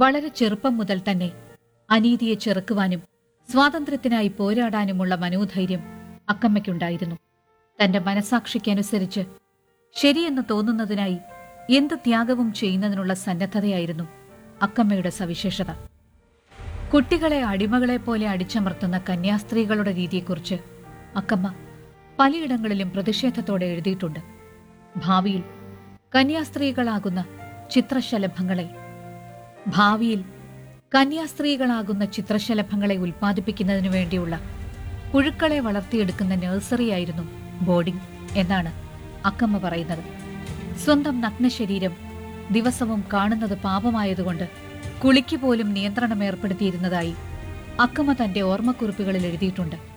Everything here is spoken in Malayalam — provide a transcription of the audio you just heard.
വളരെ ചെറുപ്പം മുതൽ തന്നെ അനീതിയെ ചെറുക്കുവാനും സ്വാതന്ത്ര്യത്തിനായി പോരാടാനുമുള്ള മനോധൈര്യം അക്കമ്മയ്ക്കുണ്ടായിരുന്നു തന്റെ മനസാക്ഷിക്കനുസരിച്ച് ശരിയെന്ന് തോന്നുന്നതിനായി എന്ത് ത്യാഗവും ചെയ്യുന്നതിനുള്ള സന്നദ്ധതയായിരുന്നു അക്കമ്മയുടെ സവിശേഷത കുട്ടികളെ അടിമകളെ പോലെ അടിച്ചമർത്തുന്ന കന്യാസ്ത്രീകളുടെ രീതിയെക്കുറിച്ച് അക്കമ്മ പലയിടങ്ങളിലും പ്രതിഷേധത്തോടെ എഴുതിയിട്ടുണ്ട് ഭാവിയിൽ കന്യാസ്ത്രീകളാകുന്ന ചിത്രശലഭങ്ങളെ ഭാവിയിൽ കന്യാസ്ത്രീകളാകുന്ന ചിത്രശലഭങ്ങളെ ഉൽപ്പാദിപ്പിക്കുന്നതിനു വേണ്ടിയുള്ള പുഴുക്കളെ വളർത്തിയെടുക്കുന്ന നഴ്സറിയായിരുന്നു ബോർഡിംഗ് എന്നാണ് അക്കമ്മ പറയുന്നത് സ്വന്തം നഗ്ന ശരീരം ദിവസവും കാണുന്നത് പാപമായതുകൊണ്ട് കുളിക്ക് പോലും നിയന്ത്രണം ഏർപ്പെടുത്തിയിരുന്നതായി അക്കമ്മ തന്റെ ഓർമ്മക്കുറിപ്പുകളിൽ എഴുതിയിട്ടുണ്ട്